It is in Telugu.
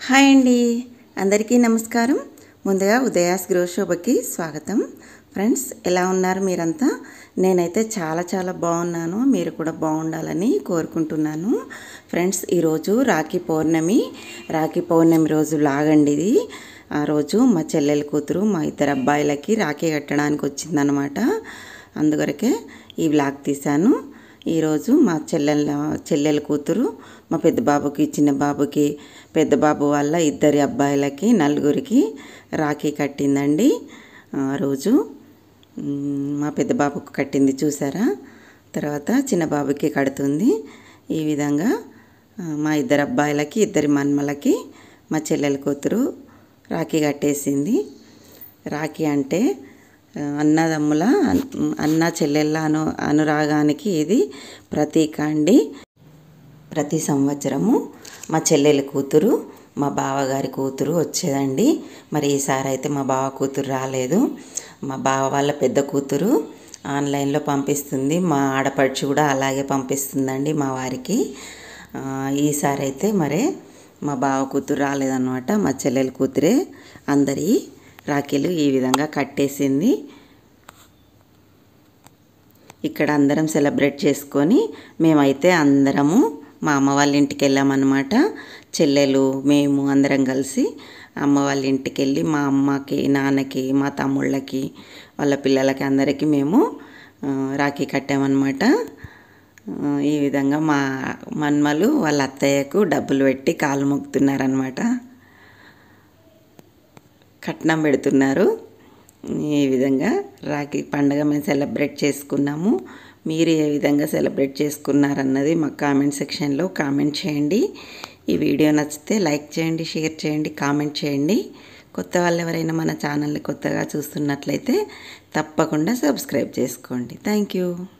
హాయ్ అండి అందరికీ నమస్కారం ముందుగా ఉదయాస్ గృహ శోభకి స్వాగతం ఫ్రెండ్స్ ఎలా ఉన్నారు మీరంతా నేనైతే చాలా చాలా బాగున్నాను మీరు కూడా బాగుండాలని కోరుకుంటున్నాను ఫ్రెండ్స్ ఈరోజు రాఖీ పౌర్ణమి రాఖీ పౌర్ణమి రోజు లాగండి ఇది ఆ రోజు మా చెల్లెల కూతురు మా ఇద్దరు అబ్బాయిలకి రాఖీ కట్టడానికి వచ్చిందనమాట అందుకొరకే ఈ వ్లాగ్ తీశాను ఈరోజు మా చెల్లెల చెల్లెల కూతురు మా పెద్ద బాబుకి చిన్న బాబుకి పెద్ద బాబు వాళ్ళ ఇద్దరి అబ్బాయిలకి నలుగురికి రాఖీ కట్టిందండి ఆ రోజు మ్, మా పెద్ద బాబుకు కట్టింది చూసారా తర్వాత చిన్న బాబుకి కడుతుంది ఈ విధంగా ఆ, మా ఇద్దరు అబ్బాయిలకి ఇద్దరి మన్మలకి మా చెల్లెల కూతురు రాఖీ కట్టేసింది రాఖీ అంటే ఆ, అన్నదమ్ముల అన్- అన్న చెల్లెళ్ళ అను అనురాగానికి ఇది ప్రతీక అండి ప్రతి సంవత్సరము మా చెల్లెల కూతురు మా బావగారి కూతురు వచ్చేదండి మరి ఈసారి అయితే మా బావ కూతురు రాలేదు మా బావ వాళ్ళ పెద్ద కూతురు ఆన్లైన్లో పంపిస్తుంది మా ఆడపడుచు కూడా అలాగే పంపిస్తుందండి మా వారికి ఆ, ఈసారి అయితే మరే మా బావ కూతురు రాలేదన్నమాట మా చెల్లెల కూతురే అందరి రాఖీలు ఈ విధంగా కట్టేసింది ఇక్కడ అందరం సెలబ్రేట్ చేసుకొని మేమైతే అందరము మా అమ్మ వాళ్ళ ఇంటికి వెళ్ళామన్నమాట చెల్లెలు మేము అందరం కలిసి అమ్మ వాళ్ళ ఇంటికి వెళ్ళి మా అమ్మకి నాన్నకి మా తమ్ముళ్ళకి వాళ్ళ పిల్లలకి అందరికీ మేము ఆ, రాఖీ కట్టామన్నమాట ఆ, ఈ విధంగా మా మన్మలు వాళ్ళ అత్తయ్యకు డబ్బులు పెట్టి కాలు మొక్కుతున్నారనమాట కట్నం పెడుతున్నారు ఈ విధంగా రాఖీ పండుగ మేము సెలబ్రేట్ చేసుకున్నాము మీరు ఏ విధంగా సెలబ్రేట్ చేసుకున్నారన్నది మా కామెంట్ సెక్షన్లో కామెంట్ చేయండి ఈ వీడియో నచ్చితే లైక్ చేయండి షేర్ చేయండి కామెంట్ చేయండి కొత్త వాళ్ళు ఎవరైనా మన ఛానల్ని కొత్తగా చూస్తున్నట్లయితే తప్పకుండా సబ్స్క్రైబ్ చేసుకోండి థ్యాంక్ యూ